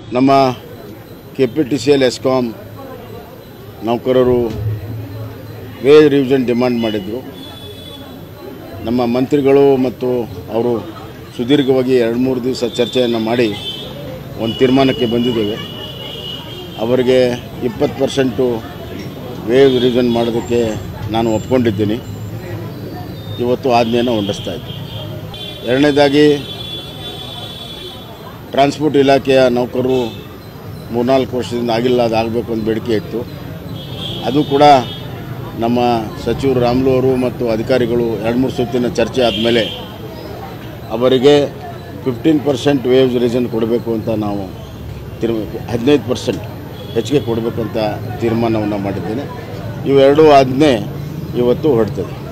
ನಮ್ಮ K P T C L ESCOM ನೌಕರರು wage revision demand ಮಾಡಿದರು ನಮ್ಮ ಮಂತ್ರಿಗಳು ಮತ್ತು ಅವರು ಸುದೀರ್ಘವಾಗಿ ಎರಡು ಮೂರು ದಿವಸ ಚರ್ಚೆಯನ್ನು ಮಾಡಿ ಒಂದು ತೀರ್ಮಾನಕ್ಕೆ ಬಂದಿದ್ದೇವೆ ಅವರಿಗೆ ಇಪ್ಪತ್ತು ಪರ್ಸೆಂಟು ವೇವ್ ರಿವಿಷನ್ ಮಾಡೋದಕ್ಕೆ ನಾನು ಒಪ್ಕೊಂಡಿದ್ದೀನಿ ಇವತ್ತು ಆಜ್ಞೆಯನ್ನು ಹೊಂದಿಸ್ತಾ ಇದ್ದೆ ಎರಡನೇದಾಗಿ ಟ್ರಾನ್ಸ್ಪೋರ್ಟ್ ಇಲಾಖೆಯ ನೌಕರರು ಮೂರ್ನಾಲ್ಕು ವರ್ಷದಿಂದ ಆಗಿಲ್ಲ ಅದು ಆಗಬೇಕು ಅಂತ ಬೇಡಿಕೆ ಇತ್ತು ಅದು ಕೂಡ ನಮ್ಮ ಸಚಿವರು ರಾಮ್ಲು ಅವರು ಮತ್ತು ಅಧಿಕಾರಿಗಳು ಎರಡು ಮೂರು ಸುತ್ತಿನ ಚರ್ಚೆ ಆದಮೇಲೆ ಅವರಿಗೆ ಫಿಫ್ಟೀನ್ ಪರ್ಸೆಂಟ್ ವೇವ್ಸ್ ರೀಸನ್ ಕೊಡಬೇಕು ಅಂತ ನಾವು ತೀರ್ ಹದಿನೈದು ಪರ್ಸೆಂಟ್ ಹೆಚ್ಚಿಗೆ ಕೊಡಬೇಕು ಅಂತ ತೀರ್ಮಾನವನ್ನು ಮಾಡಿದ್ದೇನೆ ಇವೆರಡೂ ಆಜ್ಞೆ ಇವತ್ತು ಹೊರಡ್ತದೆ